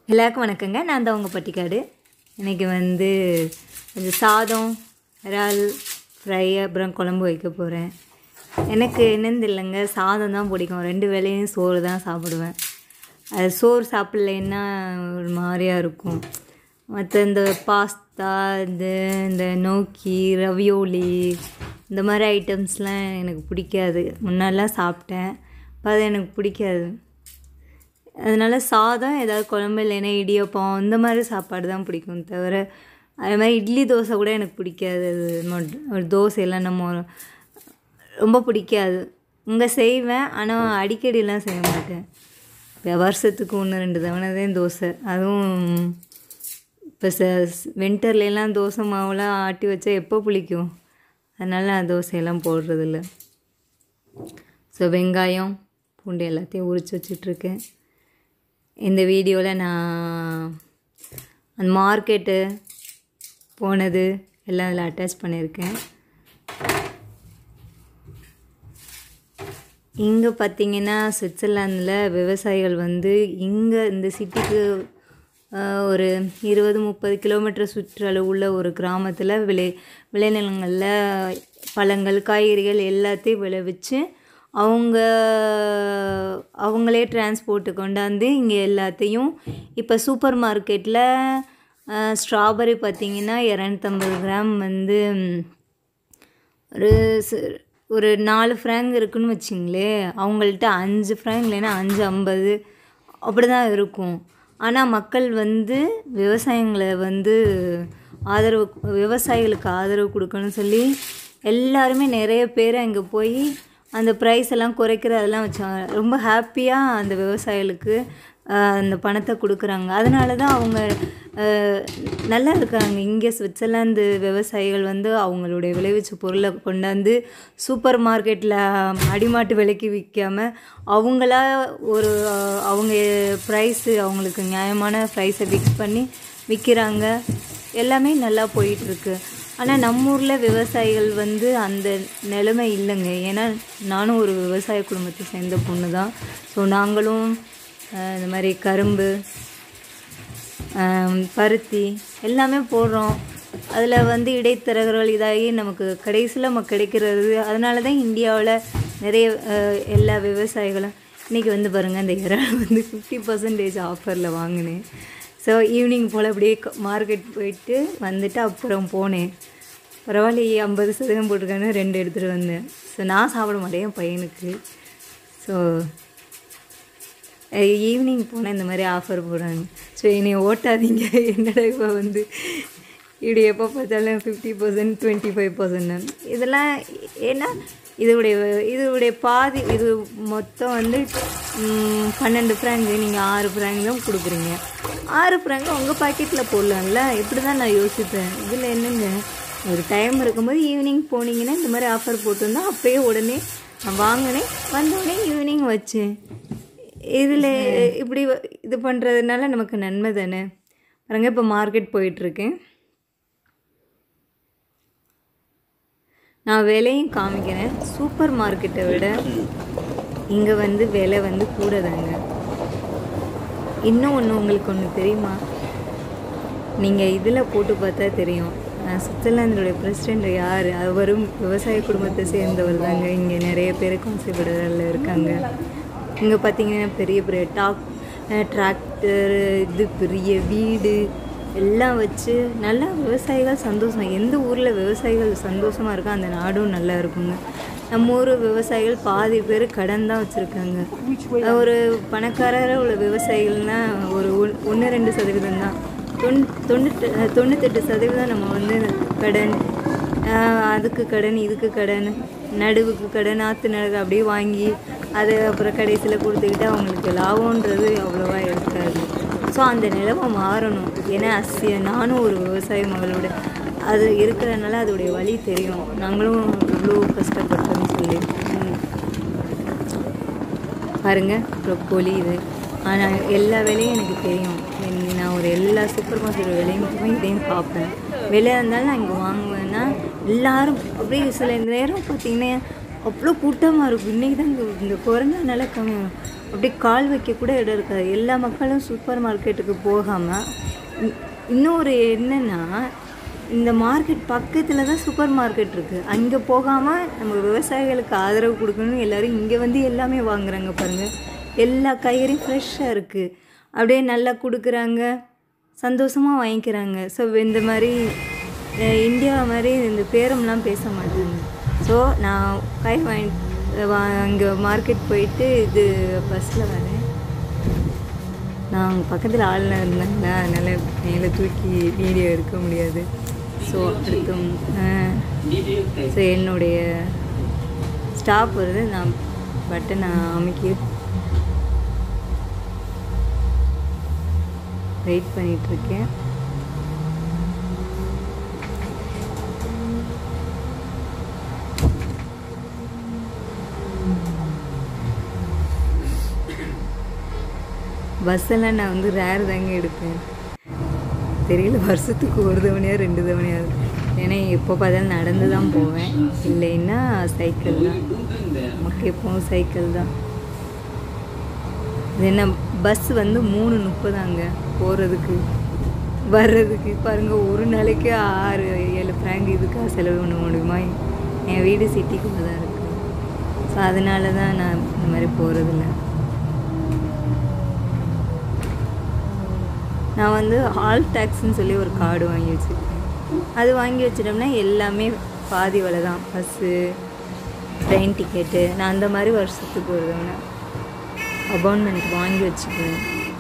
எல்லாருக்கும் வணக்கங்க நான் தான் உங்கள் பட்டிக்காடு இன்றைக்கி வந்து கொஞ்சம் சாதம் இறால் ஃப்ரை அப்புறம் குழம்பு வைக்க போகிறேன் எனக்கு என்னன்னு இல்லைங்க சாதம் தான் பிடிக்கும் ரெண்டு வேளையும் சோறு தான் சாப்பிடுவேன் அது சோறு சாப்பிட்லைன்னா ஒரு மாதிரியா இருக்கும் மற்ற இந்த பாஸ்தா இந்த இந்த நோக்கி ரவியோலி இந்த மாதிரி ஐட்டம்ஸ்லாம் எனக்கு பிடிக்காது முன்னாடிலாம் சாப்பிட்டேன் இப்போ அது எனக்கு பிடிக்காது அதனால சாதம் ஏதாவது குழம்பு இல்லைன்னா இடியப்பம் இந்த மாதிரி சாப்பாடு தான் பிடிக்கும் தவிர அது மாதிரி இட்லி தோசை கூட எனக்கு பிடிக்காது அது மட்டும் ஒரு தோசையெல்லாம் நம்ம ரொம்ப பிடிக்காது இங்கே செய்வேன் ஆனால் அடிக்கடிலாம் செய்ய மாட்டேன் இப்போ வருஷத்துக்கு ஒன்று ரெண்டு தவணை தான் தோசை அதுவும் இப்போ ச வின்டர்லாம் தோசை மாவுலாம் ஆட்டி வச்சா எப்போ புளிக்கும் அதனால் நான் தோசையெல்லாம் போடுறதில்ல ஸோ வெங்காயம் பூண்டு எல்லாத்தையும் உரித்து வச்சிட்ருக்கேன் இந்த வீடியோவில் நான் அந்த மார்க்கெட்டு போனது எல்லாம் அதில் அட்டாச் பண்ணியிருக்கேன் இங்கே பார்த்தீங்கன்னா சுவிட்சர்லாந்தில் விவசாயிகள் வந்து இங்கே இந்த சிட்டிக்கு ஒரு இருபது முப்பது கிலோமீட்டர் சுற்றளவு உள்ள ஒரு கிராமத்தில் விளை விளைநிலங்களில் பழங்கள் காய்கறிகள் எல்லாத்தையும் விளைவிச்சு அவங்க அவங்களே டிரான்ஸ்போர்ட்டு கொண்டாந்து இங்கே எல்லாத்தையும் இப்போ சூப்பர் மார்க்கெட்டில் ஸ்ட்ராபெரி பார்த்திங்கன்னா இரநூத்தம்பது கிராம் வந்து ஒரு ஒரு நாலு ஃப்ராங்க் இருக்குன்னு வச்சிங்களே அவங்கள்ட்ட அஞ்சு ஃப்ராங்க் இல்லைன்னா அஞ்சு ஐம்பது அப்படி தான் இருக்கும் ஆனால் மக்கள் வந்து விவசாயங்களை வந்து ஆதரவு விவசாயிகளுக்கு ஆதரவு கொடுக்கணும்னு சொல்லி எல்லாருமே நிறைய பேர் அங்கே போய் அந்த ப்ரைஸ் எல்லாம் குறைக்கிற அதெல்லாம் வச்சாங்க ரொம்ப ஹாப்பியாக அந்த விவசாயிகளுக்கு அந்த பணத்தை கொடுக்குறாங்க அதனால தான் அவங்க நல்லா இருக்காங்க இங்கே சுவிட்சர்லாந்து விவசாயிகள் வந்து அவங்களுடைய விளைவிச்ச பொருளை கொண்டாந்து சூப்பர் மார்க்கெட்டில் அடிமாட்டு விலைக்கு விற்காம அவங்களா ஒரு அவங்க ப்ரைஸு அவங்களுக்கு நியாயமான ப்ரைஸை ஃபிக்ஸ் பண்ணி விற்கிறாங்க எல்லாமே நல்லா போயிட்டுருக்கு ஆனால் நம்ம ஊரில் விவசாயிகள் வந்து அந்த நிலைமை இல்லைங்க ஏன்னா நானும் ஒரு விவசாய குடும்பத்தை சேர்ந்த பொண்ணு தான் ஸோ நாங்களும் இந்த மாதிரி கரும்பு பருத்தி எல்லாமே போடுறோம் அதில் வந்து இடைத்தரகர்கள் இதாகி நமக்கு கடைசியில் நமக்கு கிடைக்கிறது அதனால தான் இந்தியாவில் நிறைய எல்லா விவசாயிகளும் இன்றைக்கி வந்து பாருங்கள் அந்த இறால் வந்து ஃபிஃப்டி பர்சன்டேஜ் ஆஃபரில் வாங்கினேன் ஸோ ஈவினிங் போல் அப்படியே மார்க்கெட் போயிட்டு வந்துட்டு அப்புறம் போனேன் பரவாயில்லையே ஐம்பது சதவீதம் போட்டிருக்கான்னு ரெண்டு எடுத்துகிட்டு வந்தேன் ஸோ நான் சாப்பிட மாட்டேன் என் பையனுக்கு ஸோ ஈவினிங் போனால் இந்த மாதிரி ஆஃபர் போடுறாங்க ஸோ என்னை ஓட்டாதீங்க என்னடா இப்போ வந்து இப்படி எப்போ பார்த்தாலும் fifty percent twenty five percent இதெல்லாம் ஏன்னா இதோடைய இதோடைய பாதி இது மொத்தம் வந்து பன்னெண்டு ஃப்ராங்கு நீங்கள் ஆறு ஃப்ராங்க் தான் கொடுக்குறீங்க ஆறு ஃப்ராங்கு உங்கள் பாக்கெட்டில் போடலாம்ல இப்படி தான் நான் யோசிப்பேன் இதில் என்னங்க ஒரு டைம் இருக்கும்போது ஈவினிங் போனீங்கன்னா இந்த மாதிரி ஆஃபர் போட்டிருந்தா அப்போயே உடனே நான் வாங்கினேன் வந்தோடனே ஈவினிங் வச்சேன் இதில் இப்படி இது பண்ணுறதுனால நமக்கு நன்மை தானே பாருங்க இப்போ மார்க்கெட் போயிட்டுருக்கேன் நான் விலையும் காமிக்கிறேன் சூப்பர் மார்க்கெட்டை விட இங்கே வந்து விலை வந்து கூட தாங்க இன்னும் ஒன்று உங்களுக்கு ஒன்று தெரியுமா நீங்கள் இதில் போட்டு பார்த்தா தெரியும் சுவிட்சர்லாந்தோடைய பிரசிடெண்ட் யார் அவரும் விவசாய குடும்பத்தை சேர்ந்தவர் தாங்க இங்கே நிறைய பேர் கான்சிபரில் இருக்காங்க இங்கே பார்த்தீங்கன்னா பெரிய பெரிய டாக் டிராக்டர் இது பெரிய வீடு எல்லாம் வச்சு நல்லா விவசாயிகள் சந்தோஷம் எந்த ஊரில் விவசாயிகள் சந்தோஷமாக இருக்கோ அந்த நாடும் நல்லா இருக்குங்க நம்ம ஊர் விவசாயிகள் பாதி பேர் கடன் தான் வச்சுருக்காங்க ஒரு பணக்காரராக உள்ள விவசாயிகள்னால் ஒரு ஒன்று ரெண்டு சதவீதம் தான் தொண் தொண்ணூற்று தொண்ணூத்தெட்டு சதவீதம் நம்ம வந்து கடன் அதுக்கு கடன் இதுக்கு கடன் நடுவுக்கு கடன் ஆற்று நடுவு அப்படியே வாங்கி அதை அப்புறம் கடைசியில் கொடுத்துக்கிட்டு அவங்களுக்கு லாபம்ன்றது அவ்வளோவா இருக்காது ஸோ அந்த நிலைமை மாறணும் ஏன்னா அசிய நானும் ஒரு விவசாய மகளோட அது இருக்கிறனால அதோடைய வழி தெரியும் நாங்களும் இவ்வளோ கஷ்டப்பட்டோம்னு சொல்லி பாருங்கள் ப்ரொக்கோலி இது ஆனால் எல்லா வேலையும் எனக்கு தெரியும் நான் ஒரு எல்லா சூப்பர் மார்க்கெட் வேலையும் போய் இதையும் பார்ப்பேன் வெளியே இருந்தாலும் நான் இங்கே வாங்குவேன்னா எல்லோரும் அப்படியே சில நேரம் பார்த்திங்கன்னா அவ்வளோ கூட்டமாக இருக்கும் இன்றைக்கி தான் இந்த இந்த கொரோனானால கம்மி அப்படியே கால் வைக்க கூட இடம் இருக்காது எல்லா மக்களும் சூப்பர் மார்க்கெட்டுக்கு போகாமல் இன்னொரு என்னென்னா இந்த மார்க்கெட் பக்கத்தில் தான் சூப்பர் மார்க்கெட் இருக்குது அங்கே போகாமல் நம்ம விவசாயிகளுக்கு ஆதரவு கொடுக்கணும்னு எல்லோரும் இங்கே வந்து எல்லாமே வாங்குறாங்க பாருங்கள் எல்லா காய்கறியும் ஃப்ரெஷ்ஷாக இருக்குது அப்படியே நல்லா கொடுக்குறாங்க சந்தோஷமாக வாங்கிக்கிறாங்க ஸோ இந்த மாதிரி அஹ், இந்தியா மாதிரி இந்த பேரம்லாம் பேச மாட்டாங்க ஸோ நான் காய் வாங்கி வா இங்கே மார்க்கெட் போயிட்டு இது பஸ்ஸில் வரேன் நான் அவங்க பக்கத்தில் ஆள் இருந்தாங்களா அதனால் மேலே தூக்கி வீடியோ எடுக்க முடியாது ஸோ அடுத்து ஸோ என்னுடைய ஸ்டாப் வருது நான் பட்டன் நான் அமைக்கி வெயிட் பண்ணிகிட்ருக்கேன் பஸ்ஸெல்லாம் நான் வந்து ரேர் தாங்க எடுப்பேன் தெரியல வருஷத்துக்கு ஒரு தவணையா ரெண்டு தவணையாவது ஏன்னா எப்போ பார்த்தாலும் நடந்து தான் போவேன் இல்லைன்னா சைக்கிள் தான் நமக்கு எப்பவும் சைக்கிள் தான் இது என்ன பஸ் வந்து மூணு முப்பதாங்க போகிறதுக்கு வர்றதுக்கு பாருங்க ஒரு நாளைக்கு ஆறு ஏழு ஃப்ராங்க் இதுக்காக செலவு பண்ண முடியுமா என் வீடு சிட்டிக்குள்ளே தான் இருக்குது ஸோ அதனால தான் நான் இந்த மாதிரி போகிறதில்ல நான் வந்து ஹால் டேக்ஸ்ன்னு சொல்லி ஒரு கார்டு வாங்கி வச்சுருக்கேன் அது வாங்கி வச்சிட்டோம்னா எல்லாமே பாதி விலை தான் பஸ்ஸு ட்ரெயின் டிக்கெட்டு நான் அந்த மாதிரி வருஷத்துக்கு ஒரு தவணை அப்பாயின்மெண்ட் வாங்கி வச்சுக்குவேன்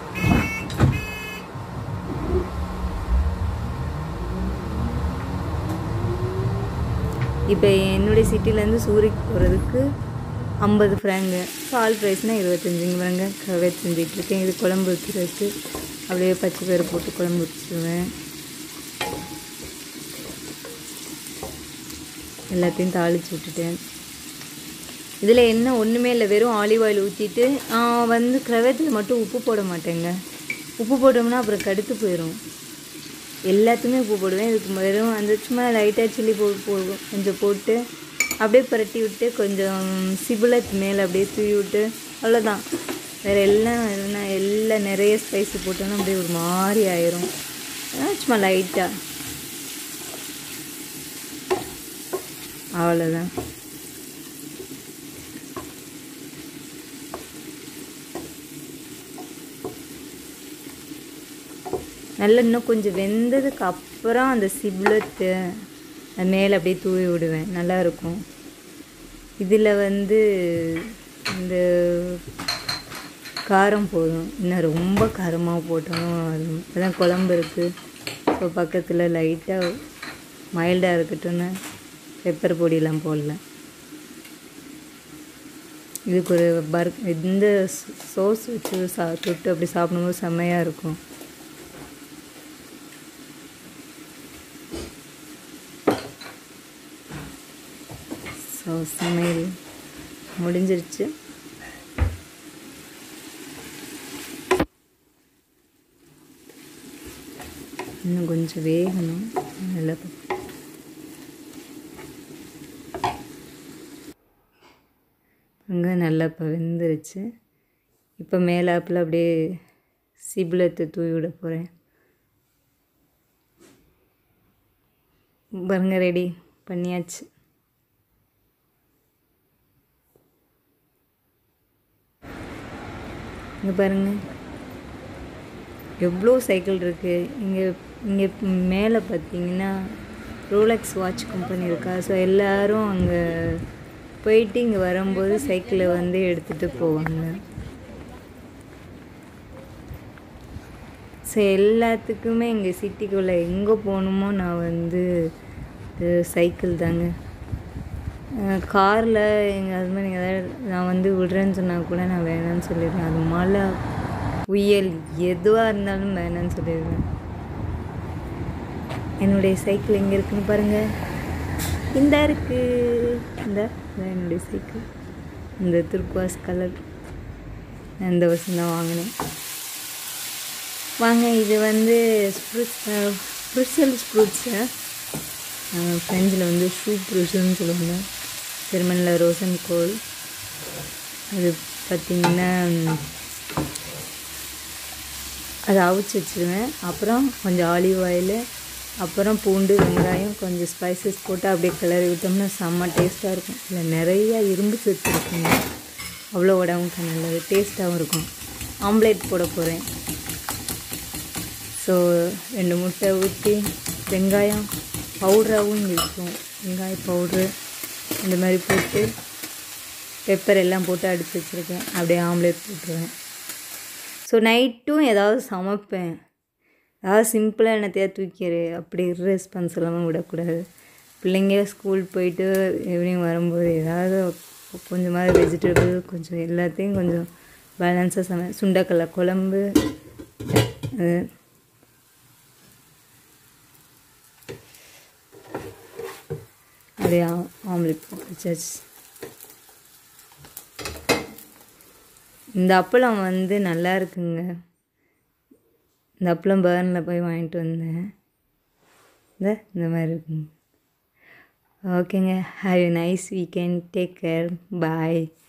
இப்போ என்னுடைய சிட்டிலேருந்து சூரிக்கு போகிறதுக்கு ஐம்பது ஃப்ராங்கு பால் ப்ரைஸ்னால் இருபத்தஞ்சுங்க ஃப்ராங்க கவே செஞ்சிட்ருக்கேன் இது குழம்பு வைக்கிறதுக்கு அப்படியே பச்சை பயிறு போட்டு குழம்பு வச்சுருவேன் எல்லாத்தையும் தாளித்து விட்டுட்டேன் இதில் என்ன ஒன்றுமே இல்லை வெறும் ஆலிவ் ஆயில் ஊற்றிட்டு வந்து கிரவத்தில் மட்டும் உப்பு போட மாட்டேங்க உப்பு போட்டோம்னா அப்புறம் கடுத்து போயிடும் எல்லாத்துக்குமே உப்பு போடுவேன் இதுக்கு வெறும் அந்த சும்மா லைட்டாக சில்லி போ போ கொஞ்சம் போட்டு அப்படியே புரட்டி விட்டு கொஞ்சம் சிபிலத் மேலே அப்படியே தூவி விட்டு அவ்வளோதான் வேறு எல்லாம் என்ன எல்லாம் நிறைய ஸ்பைஸ் போட்டோன்னா அப்படியே ஒரு மாதிரி ஆயிரும் அதனால சும்மா லைட்டாக அவ்வளோதான் நல்லா இன்னும் கொஞ்சம் வெந்ததுக்கு அப்புறம் அந்த சிப்லத்து அது மேலே அப்படியே தூவி விடுவேன் நல்லா இருக்கும் இதில் வந்து இந்த காரம் போதும் இன்னும் ரொம்ப காரமாக போட்டோம் அது இப்போதான் குழம்பு இருக்குது ஸோ பக்கத்தில் லைட்டாக மைல்டாக இருக்கட்டும்னு பெப்பர் பொடியெல்லாம் போடல இதுக்கு ஒரு பர் இந்த சோஸ் வச்சு சா தொட்டு அப்படி சாப்பிடும்போது செம்மையாக இருக்கும் ஸோ சமையல் முடிஞ்சிருச்சு இன்னும் கொஞ்சம் வேகணும் நல்லா ப- வெங்காயம் நல்லா இப்போ வெந்துருச்சு இப்போ மேலாப்பில் அப்படியே சிபிலத்தை தூவி விட போகிறேன் பாருங்க ரெடி பண்ணியாச்சு இங்கே பாருங்க எவ்வளோ சைக்கிள் இருக்குது இங்கே இங்கே மேலே பார்த்தீங்கன்னா ரோலக்ஸ் வாட்ச் கம்பெனி இருக்கா ஸோ எல்லாரும் அங்கே போயிட்டு இங்கே வரும்போது சைக்கிளை வந்து எடுத்துகிட்டு போவாங்க ஸோ எல்லாத்துக்குமே இங்கே சிட்டிக்குள்ளே எங்கே போகணுமோ நான் வந்து சைக்கிள் தாங்க காரில் எங்கள் ஹஸ்பண்ட் ஏதாவது நான் வந்து விடுறேன்னு சொன்னால் கூட நான் வேணாம்னு சொல்லிடுவேன் அது மழை புயல் எதுவாக இருந்தாலும் வேணாம்னு சொல்லிடுவேன் என்னுடைய சைக்கிள் எங்கே இருக்குன்னு பாருங்கள் இந்த இருக்கு இந்த இதான் என்னுடைய சைக்கிள் இந்த துர்குவாஸ் கலர் நான் இந்த வருஷம் தான் வாங்கினேன் வாங்க இது வந்து ஸ்ப்ரூட்ஸ் ப்ருசல் ஸ்ப்ரூட்ஸு ஃப்ரெஞ்சில் வந்து ஷூ ப்ருஷல்னு சொல்லுவாங்க ஜெர்மனில் ரோசன் கோல் அது பார்த்திங்கன்னா அதை அவிச்சு வச்சுருவேன் அப்புறம் கொஞ்சம் ஆலிவ் ஆயில் அப்புறம் பூண்டு வெங்காயம் கொஞ்சம் ஸ்பைசஸ் போட்டு அப்படியே கிளறி விட்டோம்னா செம்ம டேஸ்ட்டாக இருக்கும் இல்லை நிறைய இரும்பு சத்து இருக்குங்க அவ்வளோ உடம்புக்கு நல்லது டேஸ்ட்டாகவும் இருக்கும் ஆம்லேட் போட போகிறேன் ஸோ ரெண்டு முட்டை ஊற்றி வெங்காயம் பவுடராகவும் இருக்கும் வெங்காய பவுட்ரு இந்த மாதிரி போட்டு பெப்பர் எல்லாம் போட்டு அடித்து வச்சுருக்கேன் அப்படியே ஆம்லேட் போட்டுருவேன் ஸோ நைட்டும் ஏதாவது சமைப்பேன் ஏதாவது சிம்பிளாக என்னத்தையாக தூக்கிடு அப்படி இர்ரெஸ்பான்சிபிளாகவும் விடக்கூடாது பிள்ளைங்க ஸ்கூல் போயிட்டு ஈவினிங் வரும்போது ஏதாவது கொஞ்சமாவது வெஜிடபிள் கொஞ்சம் எல்லாத்தையும் கொஞ்சம் பேலன்ஸாக சமை சுண்டக்கடலை குழம்பு அது அப்படியே ஆம்லேட் போட்டு வச்சாச்சு இந்த அப்பளம் வந்து நல்லா இருக்குங்க இந்த அப்பளம் பேர்னில் போய் வாங்கிட்டு வந்தேன் இந்த இந்த மாதிரி இருக்குங்க ஓகேங்க have a nice weekend take care bye